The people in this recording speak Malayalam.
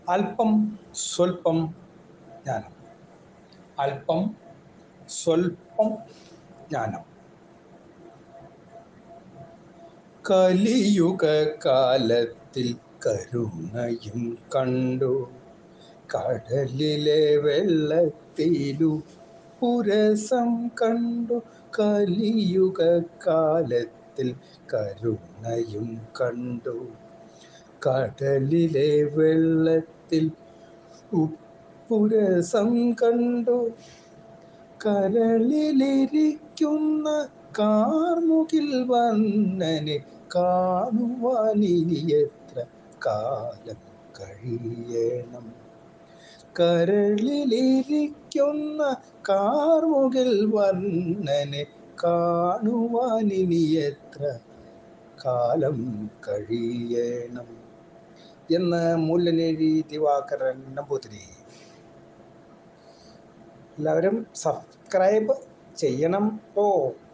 അല്പം സ്വല്പം ജ്ഞാനം അല്പം സ്വല്പം ജ്ഞാനം കലിയുഗ കാലത്തിൽ കരുണയും കണ്ടു കടലിലെ വെള്ളത്തിലു പുരസം കണ്ടു കലിയുഗ കാലത്തിൽ കരുണയും കണ്ടു കടലിലെ വെള്ളത്തിൽ ഉപ്പുരസം കണ്ടു കരളിലിരിക്കുന്ന കാർമുകിൽ വന്നനെ കാണുവാനിനി എത്ര കാലം കഴിയണം കരളിലിരിക്കുന്ന കാർമുകിൽ വർണ്ണനെ കാണുവാനിനി എത്ര കാലം കഴിയണം എന്ന് മുല്ലനേഴി ദിവാകരൻ നമ്പൂതിരി എല്ലാവരും സബ്സ്ക്രൈബ് ചെയ്യണം ഓ